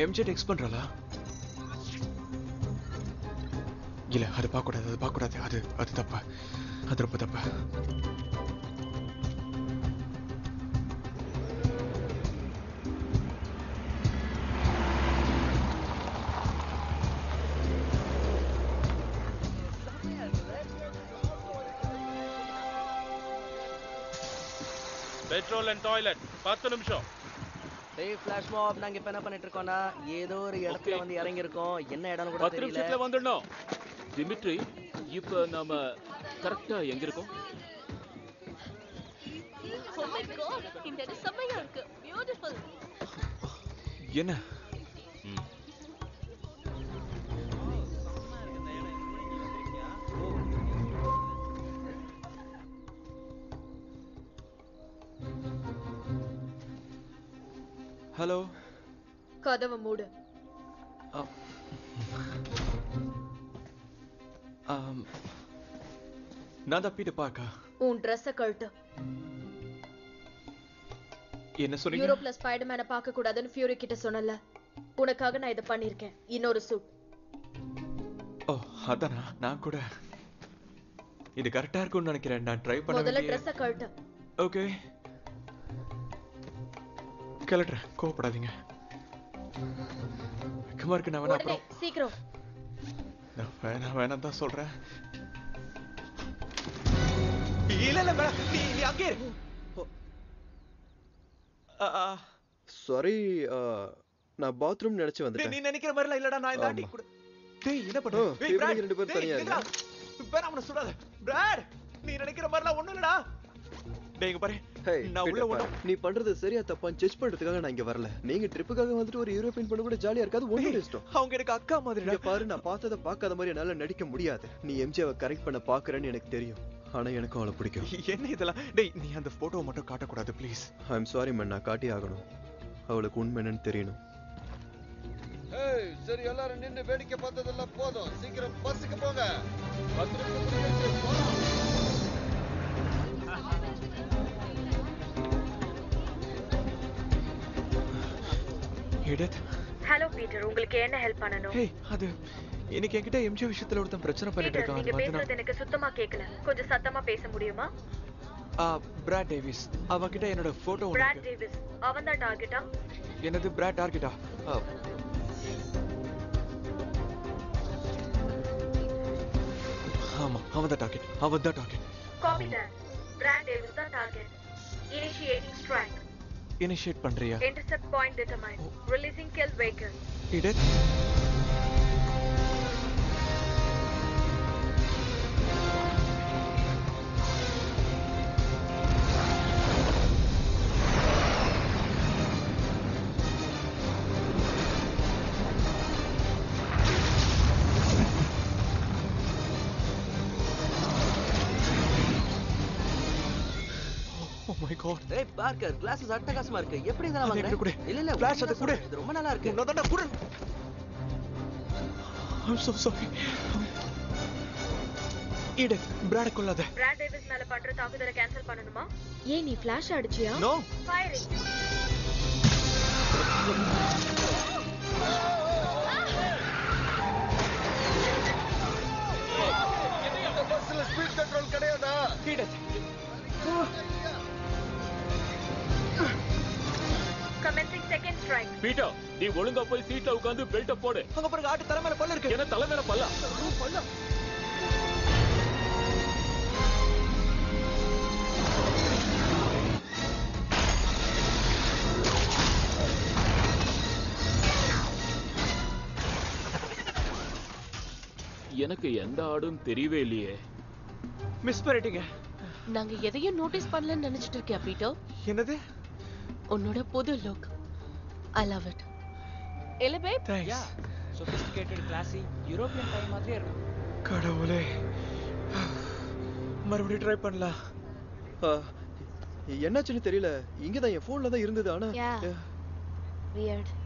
MJ text பண்றாளா இல்ல அது பார்க்க கூடாது அது பார்க்க கூடாது அது அது தப்பா அது ரொம்ப தப்பா பெட்ரோல் அண்ட் டாய்லெட் பத்து நிமிஷம் ஏய் ஃபிளாஷ் மாப் நாங்க இப்ப என்ன பண்ணிட்டு இருக்கோம்னா ஏதோ ஒரு இடத்துல வந்து இறங்கி இருக்கோம் என்ன இடம்னு கூட பத்து தெரியல நிமிஷத்துல வந்துடணும் டிமிட்ரி இப்ப நாம கரெக்டா எங்க இருக்கோம் Oh my god, இந்த இடம் செம்மையா இருக்கு பியூட்டிஃபுல் என்ன ஹலோ கதவை மூடு நான் தான் பீட்டு பாக்கா உன் ட்ரெஸ்ஸ கழட்டு என்ன சொன்னீங்க யூரோப்ல ஸ்பைடர்மேனை பார்க்க கூடாதுன்னு ஃபியூரி கிட்ட சொன்னல உனக்காக நான் இதை பண்ணிருக்கேன் இன்னொரு சூட் ஓ அதானா நான் கூட இது கரெக்டா இருக்கும்னு நினைக்கிறேன் நான் ட்ரை பண்ண முதல்ல வேண்டிய ட்ரெஸ்ஸ கழட்டு ஓகே கிளட்டுறேன் கோவப்படாதீங்க வெக்கமா இருக்கு நான் வேணா உடனே அப்புறம் சீக்கிரம் நான் வேணாம் வேணாம் தான் சொல்றேன் இல்ல இல்ல வேணாம் நீ நீ அங்கே இரு. ஆ, ஆ. சாரி நான் பாத்ரூம் நினைச்சு டேய், வந்துட்டேன் நீ நினைக்கிற மாதிரி இல்லடா நான் இந்த ஆண்டி ஆமா. கூட டேய் என்ன பண்ற ஓ, டேய் இப்ப பிராட் நீங்க ரெண்டு பேரும் டேய், தனியா இல்லடா. வேணாம் அவனை சுடாத பிராட் நீ நினைக்கிற மாதிரிலாம் ஒண்ணும் இல்லடா டேய் இங்க பாரு ஹேய், நான் உள்ள பீட்டர் ஒண்ணும் பார், நீ பண்றது சரியா தப்பான்னு ஜட்ஜ் பண்றதுக்காக நான் இங்க வரல நீங்க ட்ரிப்புக்காக வந்துட்டு ஒரு யூரோப்பியன் பொண்ணு கூட ஜாலியா இருக்காது ஒண்ணு இஷ்டம் அவங்க எனக்கு அக்கா மாதிரிடா இங்க பாரு நான் பார்த்தத பார்க்காத மாதிரி என்னால நடிக்க முடியாது நீ எம்ஜிஆவை கரெக்ட் பண்ண பாக்குறேன்னு எனக்கு தெரியும் ஆனா எனக்கும் அவளை பிடிக்கும் என்ன இதெல்லாம் டேய் நீ அந்த போட்டோவை மட்டும் காட்டக்கூடாது please I'm sorry man நான் காட்டி ஆகணும் அவளுக்கு உண்மை என்னன்னு தெரியணும் ஏய் சரி எல்லாரும் நின்னு வேடிக்கை பார்த்ததெல்லாம் போதும் சீக்கிரம் பஸ்ஸுக்கு போங்க பத்து நிமிஷம் முடிஞ்சிருச்சு. போலாம். எடித் ஹலோ பீட்டர் உங்களுக்கு என்ன ஹெல்ப் பண்ணணும் ஹேய் அது இன்னைக்கு என்கிட்ட எம்ஜி விஷயத்துல ஒருத்தன் பிரச்சனை பண்ணிட்டு பீட்டர் இருக்கான் நீங்க அது வந்து பேசுறது எனக்கு சுத்தமா கேட்கல கொஞ்சம் சத்தமா பேச முடியுமா நான் பிராட் டேவிஸ் அவகிட்ட என்னோட போட்டோ பிராட் டேவிஸ் அவன் தான் டார்கெட்டா என்னது பிராட் டார்கெட்டா ஆமா அவன் தான் டார்கெட் அவன் தான் target copy that Brad Davis தான் டார்கெட் இனிஷியேட்டிங் ஸ்ட்ரைக் இனிஷியேட் பண்றியா intercept point determine releasing kill vehicle Edith Oh my god. ஏய் பார்க்கர் கிளாஸஸ் அட்டகாசமா இருக்கு எப்படி இதெல்லாம் அது வாங்குற எனக்கு கொடு. இல்ல இல்ல Flash உண்மையா அதை கொடு. சொல்றேன். இது ரொம்ப நல்லா இருக்கு உன்னதான்டா குடு. I'm so sorry. எடித் பிராட கொல்லாத பிராட் டேவிஸ் மேல பண்ற தாக்குதலை கேன்சல் பண்ணணுமா ஏன் நீ ஃபிளாஷ் அடிச்சியா நோ ஃபயரிங் இந்த பஸ்ல ஸ்பீட் கண்ட்ரோல் கிடையாதா Edith commencing second strike Peter நீ ஒழுங்கா போய் சீட்ல உட்கார்ந்து பெல்ட்ட போடு அங்க பாருங்க ஆட்டு தலைமையில பல்ல இருக்கு என்ன தலை மேல பல்லா எனக்கு எந்த ஆடும் தெரியவே இல்லையே மிஸ் பண்ணிட்டீங்க நாங்க எதையும் நோட்டீஸ் பண்ணலன்னு நினைச்சிட்டு இருக்கியா பீட்டர் என்னது உன்னோட புது லுக் ஐ லவ் இட் இல்ல babe thanks sophisticated classy European time மாதிரியே இருக்கும் கடவுளே மறுபடியும் ட்ரை பண்ணலாம் என்னாச்சுன்னு தெரியல இங்கதான் என் போன்ல தான் இருந்தது ஆனா Yeah. அஹ், வியர்ட்